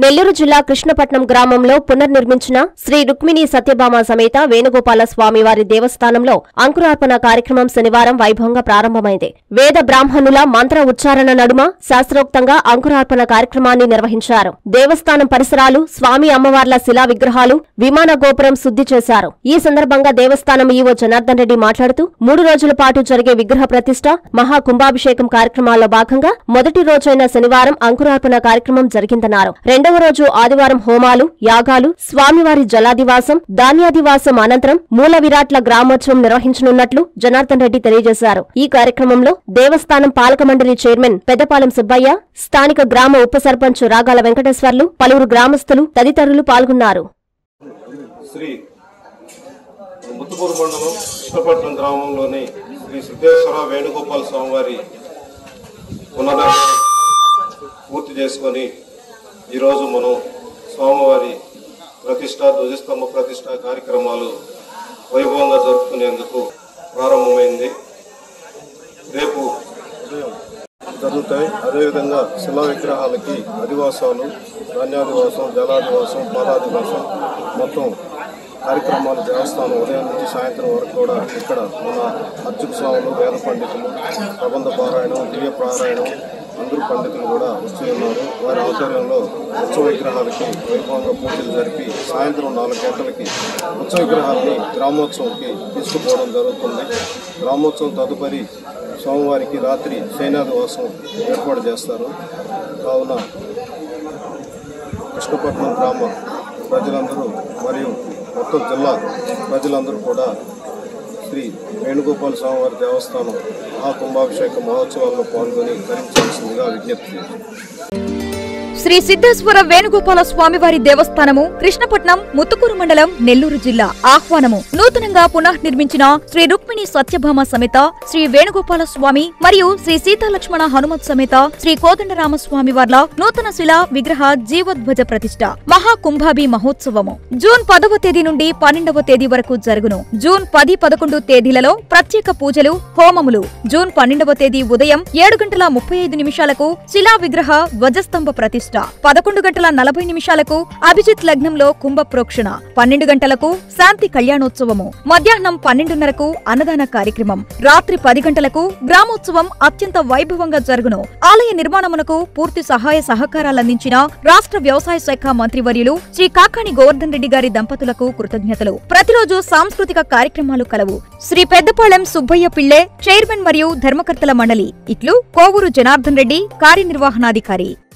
నెల్లూరు జిల్లా కృష్ణపట్నం గ్రామంలో పునర్నిర్మించిన శ్రీ రుక్మిణి సత్యభామ సమేత వేణుగోపాల స్వామి వారి దేవస్థానంలో అంకురార్పణ కార్యక్రమం శనివారం వైభవంగా ప్రారంభమైంది వేద బ్రాహ్మణుల మంత్ర ఉచ్చారణ నడుమ శాస్త్రోక్తంగా అంకురార్పణ కార్యక్రమాన్ని నిర్వహించారు దేవస్థానం పరిసరాలు స్వామి అమ్మవార్ల శిలా విగ్రహాలు విమాన గోపురం శుద్ధి చేశారు ఈ సందర్భంగా దేవస్థానం ఈవో జనార్దన్ రెడ్డి మాట్లాడుతూ మూడు రోజుల పాటు జరిగే విగ్రహ ప్రతిష్ట మహా కుంభాభిషేకం కార్యక్రమాల్లో భాగంగా మొదటి రోజైన శనివారం అంకురార్పణ కార్యక్రమం జరిగిందన్నారు రెండవ రోజు ఆదివారం హోమాలు యాగాలు స్వామివారి జలాదివాసం ధాన్యాదివాసం అనంతరం మూల విరాట్ల గ్రామోత్సవం నిర్వహించనున్నట్లు జనార్దన్ రెడ్డి తెలియజేశారు ఈ కార్యక్రమంలో దేవస్థానం పాలక మండలి చైర్మన్ పెద్దపాలెం సుబ్బయ్య స్థానిక గ్రామ ఉప సర్పంచ్ రాగాల వెంకటేశ్వర్లు పలువురు గ్రామస్తులు తదితరులు పాల్గొన్నారు శ్రీ ముత్తుకూరు మండలం కృష్ణపట్నం గ్రామంలోని శ్రీ సిద్ధేశ్వర వేణుగోపాల స్వామివారి పునర్నిర్మాణం పూర్తి చేసుకొని ఈరోజు మనం స్వామివారి ప్రతిష్ట ధ్వజస్తంభ ప్రతిష్ట కార్యక్రమాలు వైభవంగా జరుపుకునేందుకు ప్రారంభమైంది రేపు ఉదయం జరుగుతాయి అదేవిధంగా శిలా విగ్రహాలకి అధివాసాలు ధాన్యాదివాసం జలాదివాసం పాలాదివాసం మొత్తం కార్యక్రమాలు దేవస్థానం ఉదయం నుంచి సాయంత్రం వరకు కూడా ఇక్కడ మన అర్చక స్వాములు వేద పండితులు ప్రబంధ పారాయణం దివ్య పారాయణం అందరూ పండితులు కూడా వచ్చి ఉన్నారు వారి ఆధ్వర్యంలో ఉత్సవ విగ్రహాలకి వైభవంగా పూజలు జరిపి సాయంత్రం నాలుగు గంటలకి ఉత్సవ విగ్రహాలని గ్రామోత్సవంకి తీసుకుపోవడం జరుగుతుంది గ్రామోత్సవం తదుపరి సోమవారికి రాత్రి సైనాదివాసం ఏర్పాటు చేస్తారు కావున కృష్ణపట్నం గ్రామ ప్రజలందరూ మరియు మొత్తం జిల్లా ప్రజలందరూ కూడా శ్రీ వేణుగోపాల స్వామివారి దేవస్థానం మహాకుంభాభిషేక మహోత్సవాల్లో పాల్గొని ధరించాల్సిందిగా విజ్ఞప్తి చేస్తున్నాను. శ్రీ సిద్ధేశ్వర వేణుగోపాల స్వామివారి దేవస్థానము కృష్ణపట్నం ముత్తుకూరు మండలం నెల్లూరు జిల్లా ఆహ్వానము నూతనంగా పునఃనిర్మించిన శ్రీ రుక్మిణి సత్యభామ సమేత శ్రీ వేణుగోపాల స్వామి మరియు శ్రీ సీతాలక్ష్మణ హనుమత్ సమేత శ్రీ కోదండరామస్వామి వార్ల నూతన శిలా విగ్రహ జీవోద్భజ ప్రతిష్ట మహాకుంభాభి మహోత్సవము జూన్ పదవ తేదీ నుండి పన్నెండవ తేదీ వరకు జరుగును జూన్ పది పదకొండు తేదీలలో ప్రత్యేక పూజలు హోమములు జూన్ పన్నెండవ తేదీ ఉదయం ఏడు గంటల ముప్పై ఐదు నిమిషాలకు శిలా విగ్రహ ధ్వజస్తంభ ప్రతిష్ట పదకొండు గంటల నలభై నిమిషాలకు అభిజిత్ లగ్నంలో కుంభ ప్రోక్షణ పన్నెండు గంటలకు శాంతి కళ్యాణోత్సవము మధ్యాహ్నం పన్నెండున్నరకు అన్నదాన కార్యక్రమం రాత్రి పది గంటలకు గ్రామోత్సవం అత్యంత వైభవంగా జరుగును ఆలయ నిర్మాణమునకు పూర్తి సహాయ సహకారాలందించిన రాష్ట్ర వ్యవసాయ శాఖ మంత్రివర్యులు శ్రీ కాకాణి గోవర్ధన్ రెడ్డి గారి దంపతులకు కృతజ్ఞతలు ప్రతిరోజు సాంస్కృతిక కార్యక్రమాలు కలవు శ్రీ పెద్దపాళెం సుబ్బయ్య పిళ్ళే చైర్మన్ మరియు ధర్మకర్తల మండలి ఇట్లు కోవూరు జనార్దన్ రెడ్డి కార్యనిర్వహణాధికారి